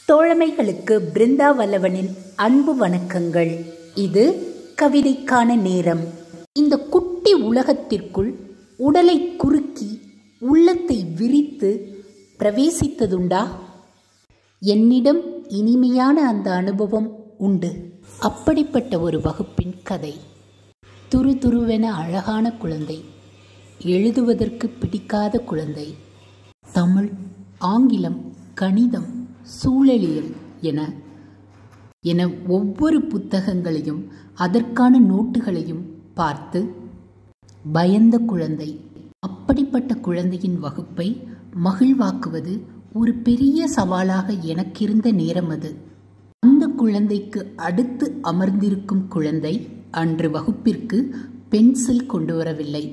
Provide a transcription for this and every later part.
தோழமைகளுக்கு பிருந்தா வல்லவனின் அன்பு வணக்கங்கள் இது கவிதைக்கான நேரம் இந்த குட்டி உலகத்திற்குள் உடலை குறுக்கி உள்ளத்தை விரித்து பிரவேசித்ததுண்டா என்னிடம் இனிமையான அந்த அனுபவம் உண்டு அப்படிப்பட்ட ஒரு வகுப்பின் கதை துரு துருவென அழகான குழந்தை எழுதுவதற்கு பிடிக்காத குழந்தை தமிழ் ஆங்கிலம் கணிதம் சூழலியல் என என ஒவ்வொரு புத்தகங்களையும் அதற்கான நோட்டுகளையும் பார்த்து பயந்த குழந்தை அப்படிப்பட்ட குழந்தையின் வகுப்பை மகிழ்வாக்குவது ஒரு பெரிய சவாலாக எனக்கிருந்த நேரம் அது அந்த குழந்தைக்கு அடுத்து அமர்ந்திருக்கும் குழந்தை அன்று வகுப்பிற்கு பென்சில் கொண்டு வரவில்லை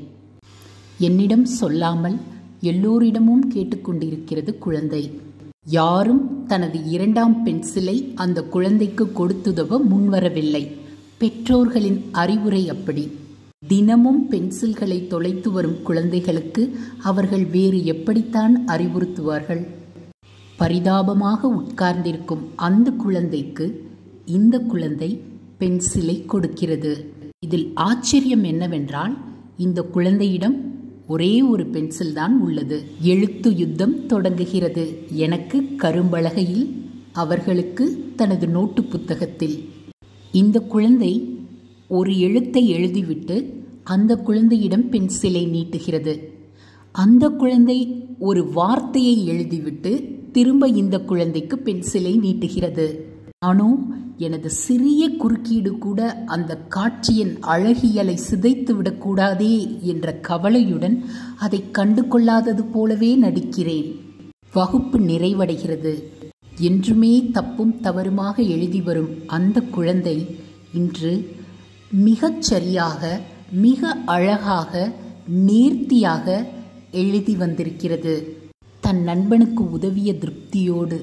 என்னிடம் சொல்லாமல் எல்லோரிடமும் கேட்டுக்கொண்டிருக்கிறது குழந்தை யாரும் தனது இரண்டாம் பென்சிலை அந்த குழந்தைக்கு கொடுத்துதவ முன்வரவில்லை பெற்றோர்களின் அறிவுரை அப்படி தினமும் பென்சில்களை தொலைத்து வரும் குழந்தைகளுக்கு அவர்கள் வேறு எப்படித்தான் அறிவுறுத்துவார்கள் பரிதாபமாக உட்கார்ந்திருக்கும் அந்த குழந்தைக்கு இந்த குழந்தை பென்சிலை கொடுக்கிறது இதில் ஆச்சரியம் என்னவென்றால் இந்த குழந்தையிடம் ஒரே ஒரு பென்சில் தான் உள்ளது எழுத்து யுத்தம் தொடங்குகிறது எனக்கு கரும்பலகையில் அவர்களுக்கு தனது நோட்டு புத்தகத்தில் இந்த குழந்தை ஒரு எழுத்தை எழுதிவிட்டு அந்த குழந்தையிடம் பென்சிலை நீட்டுகிறது அந்த குழந்தை ஒரு வார்த்தையை எழுதிவிட்டு திரும்ப இந்த குழந்தைக்கு பென்சிலை நீட்டுகிறது நானோ எனது சிறிய குறுக்கீடு கூட அந்த காட்சியின் அழகியலை சிதைத்து விடக்கூடாதே என்ற கவலையுடன் அதை கண்டு கொள்ளாதது போலவே நடிக்கிறேன் வகுப்பு நிறைவடைகிறது என்றுமே தப்பும் தவறுமாக எழுதி வரும் அந்த குழந்தை இன்று மிகச் சரியாக மிக அழகாக நேர்த்தியாக எழுதி வந்திருக்கிறது தன் நண்பனுக்கு உதவிய திருப்தியோடு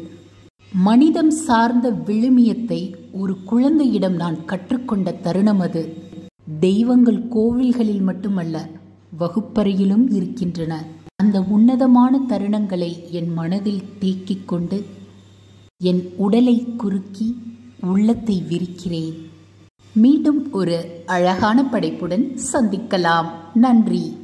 மனிதம் சார்ந்த விழுமியத்தை ஒரு குழந்தையிடம் நான் கற்றுக்கொண்ட தருணம் அது தெய்வங்கள் கோவில்களில் மட்டுமல்ல வகுப்பறையிலும் இருக்கின்றன அந்த உன்னதமான தருணங்களை என் மனதில் தேக்கிக் கொண்டு என் உடலை குறுக்கி உள்ளத்தை விரிக்கிறேன் மீண்டும் ஒரு அழகான படைப்புடன் சந்திக்கலாம் நன்றி